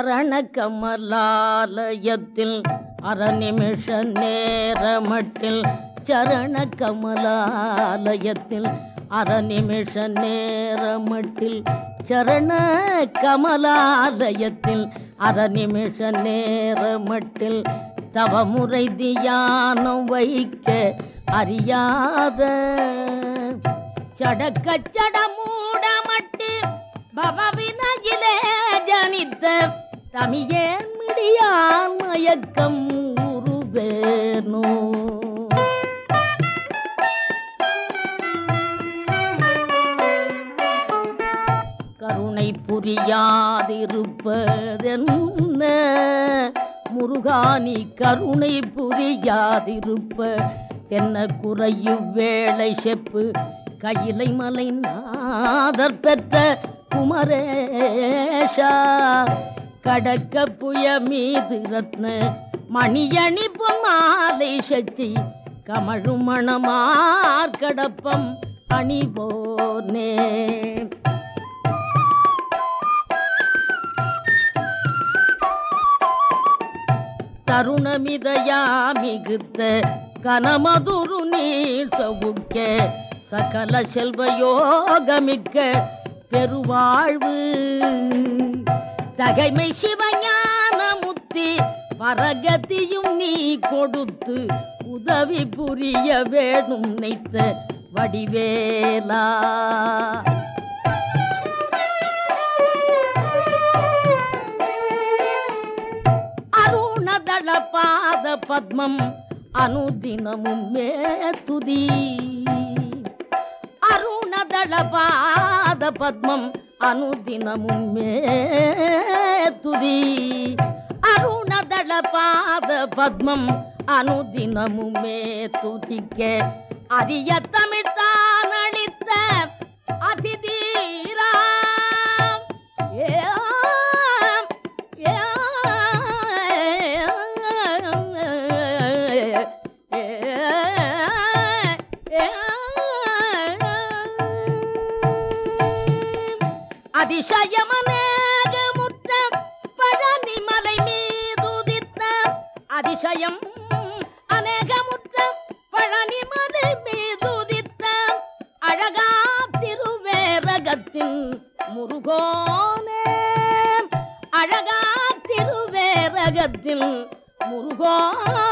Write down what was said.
சரண கமலாலயத்தில் அரநிமிஷ நேரமட்டில் சரண கமலாலயத்தில் அரநிமிஷ நேரமட்டில் சரண கமலாலயத்தில் அரநிமிஷ நேரமட்டில் தவமுறை தியானம் வைக்க அறியாத சடக்க சடமூடமட்டு பவவினகிலே ஜனித்த தமியேன் மிடியான் மயக்கம் உருவேனோ கருணை புரியாதிருப்பதென்ன முருகானி கருணை புரியாதிருப்ப என்ன குறையு வேளை செப்பு கையிலை மலை நாதர் பெற்ற குமரேஷா கடக்க புய மீது ரத்ன மணியணி பொன்மாலை சச்சி கமழும் மணமார் கடப்பம் அணிவோனே தருணமிதயா மிகுத்த கனமதுரு நீர் சவுக்க சகல செல்வ யோகமிக்க பெருவாழ்வு தகைமை சிவஞான முத்தி பரகதியும் நீ கொடுத்து உதவி புரிய வேணும் நைத்த வடிவேலா அருணதள பாத பத்மம் அனுதினமும் மே துதி அருணதள பாத பத்மம் அனுதினமும் மே துதி அருணதள பாத பத்மம் அனுதினமும் மே துதிக்க அரிய தமிழ் தான் அளித்த அதிதீரா ஏம், அதிசயமனேகமுற்ற பழனிமலை மீதுதித்த அதிசயம் அநேகமுற்ற பழனிமலை மீதுதித்த அழகா திருவேரகத்தில் முருகோனே அழகா திருவேரகத்தில் முருகோனே